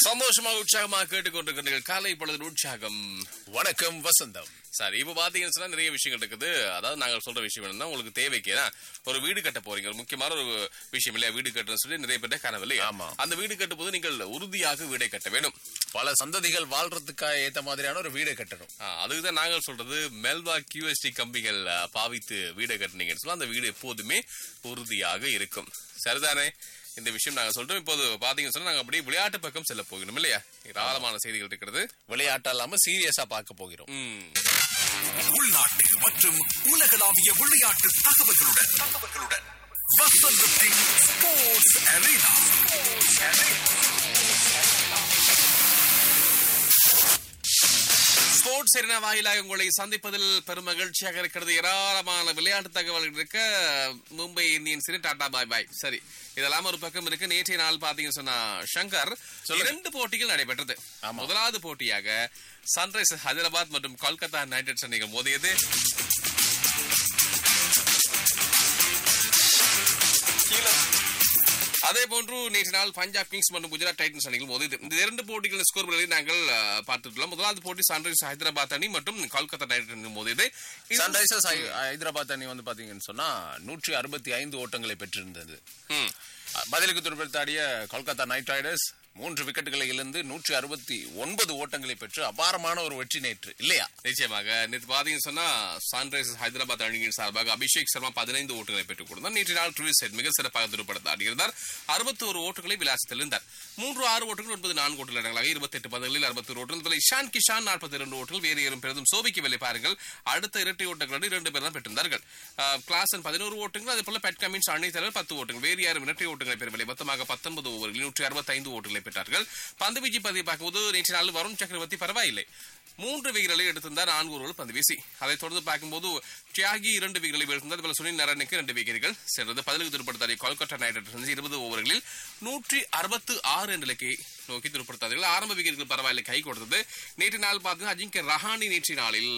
சந்தோஷமாக உற்சாகமாக கேட்டுக்கொண்டிருக்கிறீர்கள் காலை பொழுது உற்சாகம் வணக்கம் வசந்தம் சரி இப்ப பாத்தீங்கன்னு சொன்னா நிறைய விஷயங்கள் இருக்குது அதாவது நாங்கள் சொல்ற விஷயம் என்னன்னா உங்களுக்கு தேவைக்கு ஏன்னா, ஒரு வீடு கட்ட போறீங்க ஒரு முக்கியமான ஒரு விஷயம் இல்லையா வீடு கட்டுறன்னு சொல்லி நிறைய பேர்ட்ட கனவு இல்லையா ஆமா. அந்த வீடு கட்டும் போது நீங்கள் உறுதியாக வீடை கட்ட வேண்டும் பல சந்ததிகள் வாழ்றதுக்காக ஏத்த மாதிரியான ஒரு வீடை கட்டணும் ஆ, அதுக்குதான் நாங்கள் சொல்றது மெல்வா கியூஎஸ்டி கம்பிகள் ஆ, பாவித்து வீடை கட்டினீங்கன்னு சொன்னா அந்த வீடு எப்போதுமே உறுதியாக இருக்கும் சரிதானே இந்த விஷயம் நாங்க சொல்றோம் இப்போது பாத்தீங்கன்னு சொன்னா நாங்க அப்படியே விளையாட்டு பக்கம் செல்ல போகணும் இல்லையா ஏராளமான செய்திகள் இருக்கிறது விளையாட்டா இல்லாம சீரியஸா பார்க்க போகிறோம் ம் உள்நாட்டு மற்றும் உலகளாவிய விளையாட்டு தகவல்களுடன் தகவல்களுடன் வசந்தத்தின் ஸ்போர்ட்ஸ் அரேனா ஸ்போர்ட்ஸ் எரினா வாயிலாக உங்களை சந்திப்பதில் பெரும் மகிழ்ச்சியாக இருக்கிறது ஏராளமான விளையாட்டு தகவல்கள் இருக்க Mumbai Indians tata bye bye சரி இதெல்லாம் ஒரு பக்கம் இருக்கு நேற்றைய நாள் பாத்தீங்கன்னு சொன்னா சங்கர் இரண்டு போட்டிகள் நடைபெற்றது ஆமா. முதலாவது போட்டியாக சன்ரைஸ் ஹைதராபாத் மற்றும் கொல்கத்தா நைட் ரைடர்ஸ் அணிகள் மோதியது அதே போன்று நேற்று நாள் பஞ்சாப் கிங்ஸ் மற்றும் குஜராத் டைட்டன்ஸ் அணிகள் மோதியது இந்த இரண்டு போட்டிகளின் ஸ்கோர்களை நாங்கள் அஹ், பார்த்துட்டுள்ளோம் முதலாவது போட்டி சன்ரைஸ் ஹைதராபாத் அணி மற்றும் கொல்கத்தா நைட் ரைடர்ஸ் அணி மோதியது இது- சன்ரைசர்ஸ் ஹை- ஹைதராபாத் அணி வந்து பாத்தீங்கன்னு சொன்னா நூற்றி அறுபத்தி ஐந்து ஓட்டங்களை பெற்றிருந்தது ம். பதிலுக்கு துடுப்படுத்தாடிய கொல்கத்தா நைட் ரைடர்ஸ் மூன்று விக்கெட்டுகளை இழந்து நூற்றி அறுபத்தி ஒன்பது ஓட்டங்களை பெற்று அபாரமான ஒரு வெற்றி நேற்று இல்லையா நிச்சயமாக நேற்று பாத்தீங்கன்னு சொன்னா சன்ரைசர்ஸ் ஹைதராபாத் அணியின் சார்பாக அபிஷேக் சர்மா பதினைந்து ஓட்டுகளை பெற்றுக் கொடுத்தார் நேற்று நாள் ட்ரூ செட் மிக சிறப்பாக துடுப்படுத்த ஆடியிருந்தார் அறுபத்தோரு ஓட்டுகளை விளாசத்தில் இருந்தார் மூன்று ஆறு ஓட்டுகள் ஒன்பது நான்கு ஓட்டுகள் இடங்களாக இருபத்தி எட்டு பதங்களில் அறுபத்தொரு ஓட்டுகள் இதில் இஷான் கிஷான் நாற்பத்தி இரண்டு ஓட்டுகள் வேறு யாரும் பெரிதும் சோபிக்கவில்லை பாருங்கள் அடுத்த இரட்டை ஓட்டங்களோடு இரண்டு பேர் தான் பெற்றிருந்தார்கள் கிளாசன் பதினோரு ஓட்டுகள் அதே போல பெட் கமின்ஸ் அணி தலைவர் பத்து ஓட்டுகள் வேறு யாரும் இரட்டை ஓட்டுகளை பெறவில்லை மொத்தமாக பத்தொன்பது ஓவர்களில் நூற்றி அறுபத்தைந்து ஓட்டுகளை பெற்றார்கள் பந்து வீச்சு பதிவு பார்க்கும்போது நேற்று நாள் வருண் சக்கரவர்த்தி பரவாயில்லை மூன்று விகரலை எடுத்திருந்தார் நான்கு ஓவர்கள் பந்து வீசி அதைத் தொடர்ந்து பார்க்கும்போது தியாகி இரண்டு விகரலை வீழ்த்தினார் அதுபோல சுனில் நாராயணுக்கு இரண்டு விக்கெட்டுகள் சென்றது பதிலுக்கு திருப்படுத்தாடி கொல்கத்தா நைட் ரைடர்ஸ் இருபது ஓவர்களில் நூற்றி அறுபத்து ஆறு என்ற இலக்கை நோக்கி திருப்படுத்தார்கள் ஆரம்ப விக்கெட்டுகள் பரவாயில்லை கை கொடுத்தது நேற்று நாள் பார்த்தீங்கன்னா அஜிங்க ரஹானி நேற்று நாளில்